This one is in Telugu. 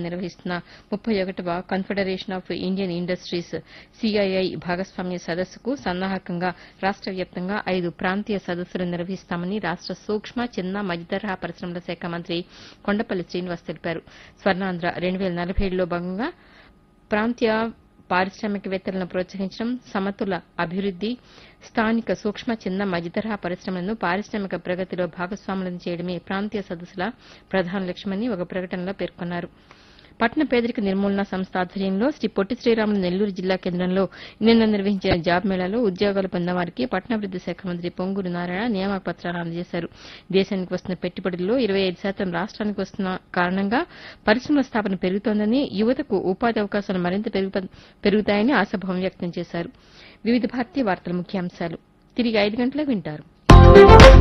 నిర్వహిస్తున్న ముప్పై ఒకటవ confederation of Indian industries CII భాగస్వామ్య సదస్సుకు సన్నాహకంగా రాష్ట వ్యాప్తంగా ఐదు ప్రాంతీయ సదస్సులు నిర్వహిస్తామని రాష్ట సూక్ష్మ చిన్న మధ్యతరహా పరిశ్రమల శాఖ మంత్రి కొండపల్లి శ్రీనివాస్ తెలిపారు స్వర్ణాంధ్ర రెండు వేల నలభై ఏడులో భాగంగా ప్రాంతీయ పారిశ్రామికవేత్తలను ప్రోత్సహించడం సమతుల అభివృద్ది స్థానిక సూక్ష్మ చిన్న మధ్యతరహా పరిశ్రమలను పారిశ్రామిక ప్రగతిలో భాగస్వాములను చేయడమే ప్రాంతీయ సదస్సుల ప్రధాన లక్ష్యమని ఒక ప్రకటనలో పేర్కొన్నారు పట్టణ పేదరిక నిర్మూలన సంస్థ ఆధ్వర్యంలో శ్రీ పొట్టి శ్రీరాములు నెల్లూరు జిల్లా కేంద్రంలో నిన్న నిర్వహించిన జాబ్ మేళాలో ఉద్యోగాలు పొందిన వారికి పట్టణాభివృద్ది శాఖ మంత్రి పొంగూరు నారాయణ నియామక పత్రాలు అందజేశారు దేశానికి వస్తున్న పెట్టుబడుల్లో ఇరవై ఐదు శాతం రాష్ట్రానికి వస్తున్న కారణంగా పరిశ్రమల స్థాపన పెరుగుతోందని యువతకు ఉపాధి అవకాశాలు మరింత పెరుగు- పెరుగుతాయని ఆశాభావం వ్యక్తం చేశారు వివిధ భారతీయ వార్తల ముఖ్యాంశాలు తిరిగి ఐదు గంటలకు వింటారు